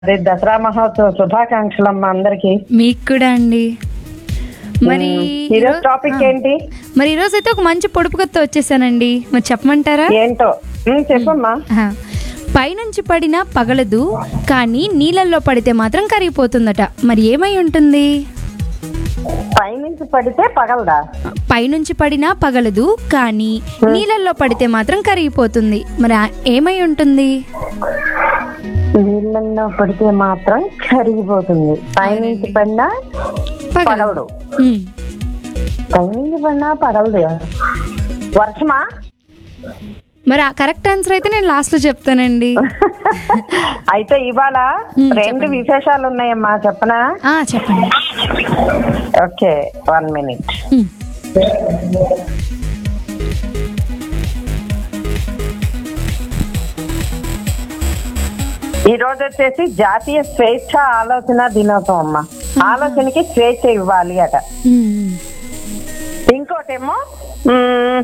అదే దసరా మహోత్సవ శుభాకాంక్షలు అమ్మా అందరికి మీకు కూడా అండి మరి ఈరోజు ఈరో- టాపిక్ ఆ. ఏంటి మరి ఈరోజు అయితే ఒక మంచి పొడుపు కథ వచ్చేసానండి మరి చెప్పమంటారా ఏంటో ఉమ్, చెప్పమ్మా ఆ. పైనుంచి పడినా పగలదు కానీ నీళ్ళల్లో పడితే మాత్రం కరిగిపోతుందట మరి ఏమై ఉంటుంది పైనుంచి పడితే పగలదా పైనుంచి పడినా పగలదు కానీ నీళ్ళల్లో పడితే మాత్రం కరిగిపోతుంది మరి ఆ- ఏమై ఉంటుంది నీళ్ళల్లో పడితే మాత్రం కరిగిపోతుంది పైనుంచి పడినా పగలదు ఉమ్. పైనుంచి పడినా పగలదు వర్షమా మరి ఆ కరెక్ట్ ఆన్సర్ అయితే నేను లాస్ట్ లో చెప్తానండి అయితే ఇవాళ ఉమ్, రెండు విశేషాలు ఉన్నాయమ్మా చెప్పనా ఆ చెప్పండి ఓకే వన్ మినిట్ ఉమ్. ఈ రోజు వచ్చేసి జాతీయ స్వేచ్ఛ ఆలోచన దినోత్సవం అమ్మా ఆలోచనకి స్వేచ్ఛ ఇవ్వాలి అట ఉమ్. ఇంకోటేమో మ్మ్,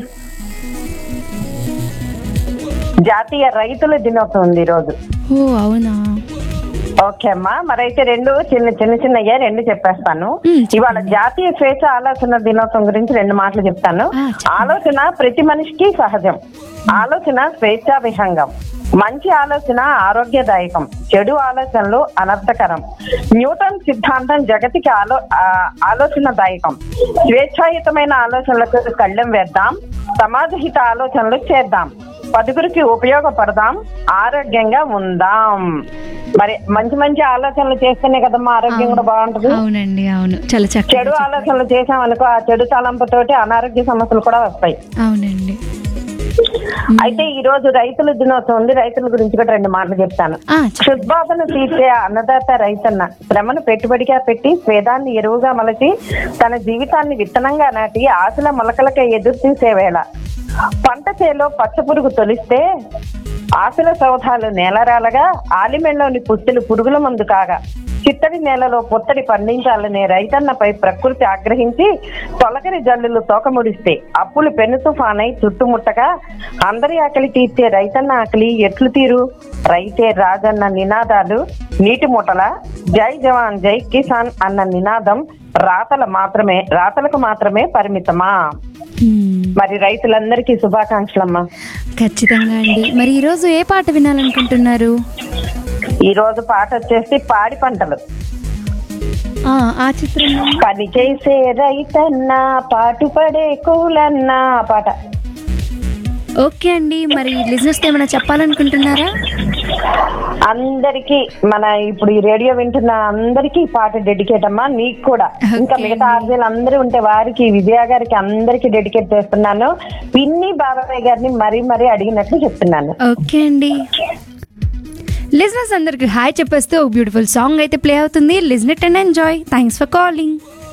జాతీయ రైతుల దినోత్సవం ఉంది ఈరోజు ఓ అవునా ఓకే అమ్మా మరైతే రెండు చిన్న చిన్న చిన్నయ్యే రెండు చెప్పేస్తాను మ్మ్, చెప్పండి. ఇవాళ జాతీయ స్వేచ్ఛ ఆలోచన దినోత్సవం గురించి రెండు మాటలు చెప్తాను ఆ, చెప్పండి. ఆలోచన ప్రతి మనిషికి సహజం ఆలోచన స్వేచ్ఛా విహంగం మంచి ఆలోచన ఆరోగ్యదాయకం చెడు ఆలోచనలు అనర్థకరం న్యూటన్ సిద్ధాంతం జగతికి ఆలో ఆ, ఆలోచనదాయకం స్వేచ్ఛాయుతమైన ఆలోచనలకు కళ్ళెం వేద్దాం సమాజహిత ఆలోచనలు చేద్దాం పదుగురికి ఉపయోగపడదాం ఆరోగ్యంగా ఉందాం మరి మంచి మంచి ఆలోచనలు చేస్తేనే కదమ్మా ఆరోగ్యం కూడా బాగుంటది అవునండి అవును చాలా చెడు చక్కగా ఆలోచనలు చేసామనుకో ఆ చెడు తలంపుతోటి అనారోగ్య సమస్యలు కూడా వస్తాయి అవునండి అయితే ఈ రోజు రైతుల దినోత్సవం ఉంది రైతుల గురించి కూడా రెండు మాటలు చెప్తాను ఆ, చెప్పండి. క్షుద్బాధను తీర్చే అన్నదాత రైతన్న శ్రమను పెట్టుబడిగా పెట్టి స్వేదాన్ని ఎరువుగా మలచి తన జీవితాన్ని విత్తనంగా నాటి ఆశల మొలకలకే ఎదురు చూసే వేళ పంట చేలో పచ్చపురుగు తొలిస్తే ఆశల సౌధాలు నేలరాలగా ఆలిమెంలోని పుస్తులు పురుగుల మందు కాగా చిత్తడి నేలలో పొత్తడి పండించాలనే రైతన్నపై ప్రకృతి ఆగ్రహించి తొలకరి జల్లులు తోకముడిస్తే అప్పులు పెను తుఫానై చుట్టుముట్టగా అందరి ఆకలి తీర్చే రైతన్న ఆకలి ఎట్లు తీరు రైతే రాజన్న నినాదాలు నీటి ముఠల జై జవాన్ జై కిసాన్ అన్న నినాదం రాతల మాత్రమే రాతలకు మాత్రమే పరిమితమా ఉమ్, మరి రైతులందరికీ శుభాకాంక్షలమ్మా ఖచ్చితంగా అండి మరి ఈరోజు ఏ పాట వినాలనుకుంటున్నారు ఈ రోజు పాట వచ్చేసి పాడి పంటలు ఆ, ఆ చిత్రం పని చేసే రైతన్న పాటుపడే కూలన్న పాట ఓకే అండి మరి లిజినెస్ ఏమైనా చెప్పాలనుకుంటున్నారా అందరికి మన ఇప్పుడు ఈ రేడియో వింటున్న అందరికి ఈ పాట డెడికేట్ అమ్మా నీకు కూడా ఇంకా Okay మిగతా ఆర్జీలు అందరూ ఉంటే వారికి విజయ గారికి అందరికి డెడికేట్ చేస్తున్నాను పిన్ని బాబాయ్ గారిని మరీ మరీ అడిగినట్లు చెప్తున్నాను ఓకే అండి లిజినెస్ అందరికి హాయ్ చెప్పేస్తూ ఒక బ్యూటిఫుల్ సాంగ్ అయితే ప్లే అవుతుంది listen it and enjoy thanks for calling